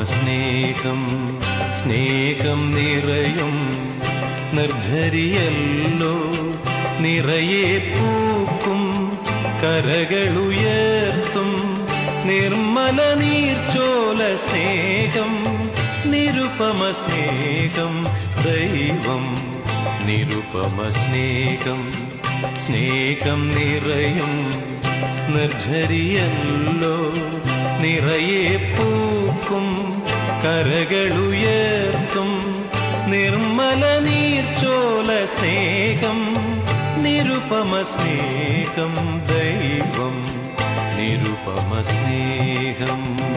സ്നേഹം സ്നേഹം നിറയും നിർജ്ജരിയല്ലോ നിറയെ പൂക്കും കരകളുയർത്തും നിർമ്മല നീർച്ചോല സ്നേഹം നിരുപമ സ്നേഹം ദൈവം നിരുപമ സ്നേഹം സ്നേഹം നിറയും നിർജ്ജരിയല്ലോ നിറയെ പൂക്കും കരകളുയർത്തും നിർമ്മല നീർച്ചോല സ്നേഹം നിരുപമ സ്നേഹം ദൈവം നിരുപമ സ്നേഹം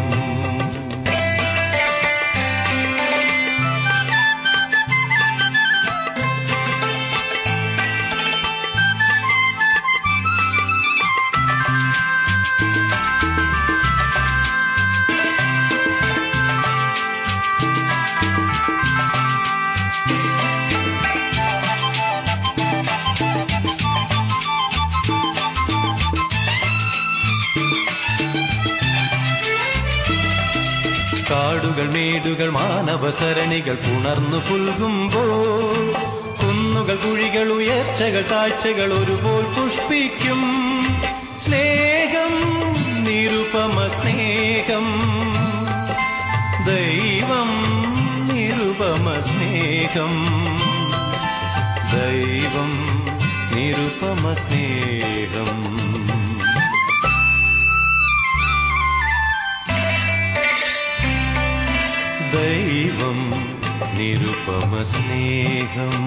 കാടുകൾ മേടുകൾ മാനവസരണികൾ പുണർന്നു പുൽകുമ്പോൾ കുന്നുകൾ കുഴികൾ ഉയർച്ചകൾ താഴ്ചകൾ ഒരുപോൽ പുഷ്പിക്കും സ്നേഹം നിരുപമ സ്നേഹം ദൈവം നിരുപമ സ്നേഹം ദൈവം നിരുപമ സ്നേഹം ദൈവം നിരുപമ സ്നേഹം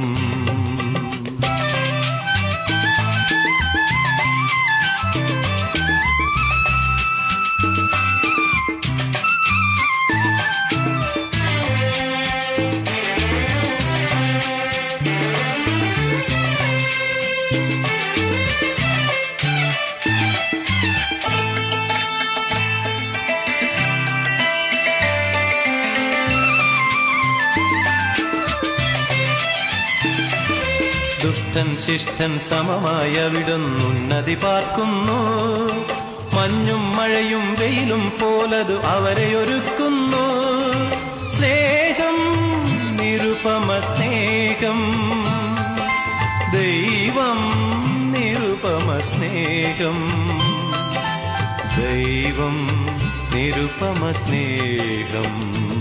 ദുഷ്ടൻ ശിഷ്ടൻ സമമായ വിടുന്നുന്നതി പാർക്കുന്നു മഞ്ഞും മഴയും വെയിലും പോലതു അവരെ ഒരുക്കുന്നു സ്നേഹം നിരുപമ സ്നേഹം ദൈവം നിരുപമ സ്നേഹം ദൈവം നിരുപമ സ്നേഹം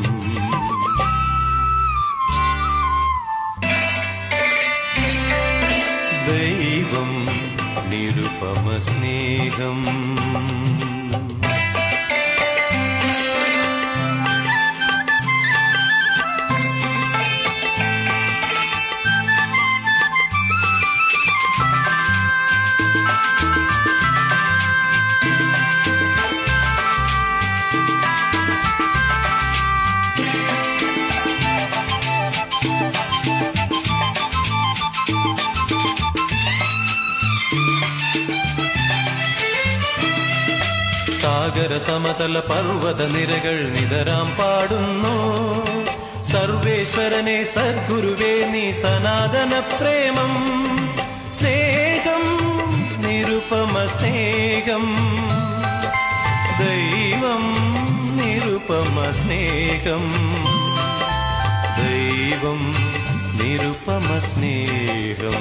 ദൈവം നിരുപമ സ്നേഹം സാഗര സമതല പർവ്വത നിരകൾ നിതരാം പാടുന്നു സർവേശ്വരനെ സദ്ഗുരുവേ നീ സനാതന പ്രേമം സ്നേഹം നിരുപമ സ്നേഹം ദൈവം നിരുപമ സ്നേഹം ദൈവം നിരുപമ സ്നേഹം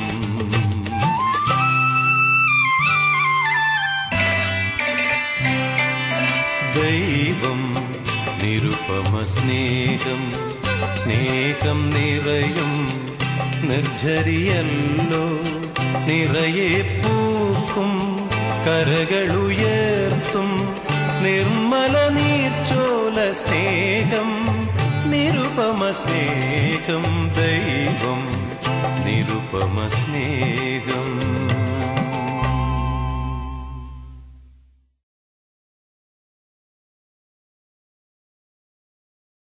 ദൈവം നിരുപമ സ്നേഹം സ്നേഹം നിറയും നിർജ്ജരിയല്ലോ നിറയെ പൂക്കും കരകളുയർത്തും നിർമ്മല നീർച്ചോല സ്നേഹം നിരുപമ സ്നേഹം ദൈവം നിരുപമ സ്നേഹം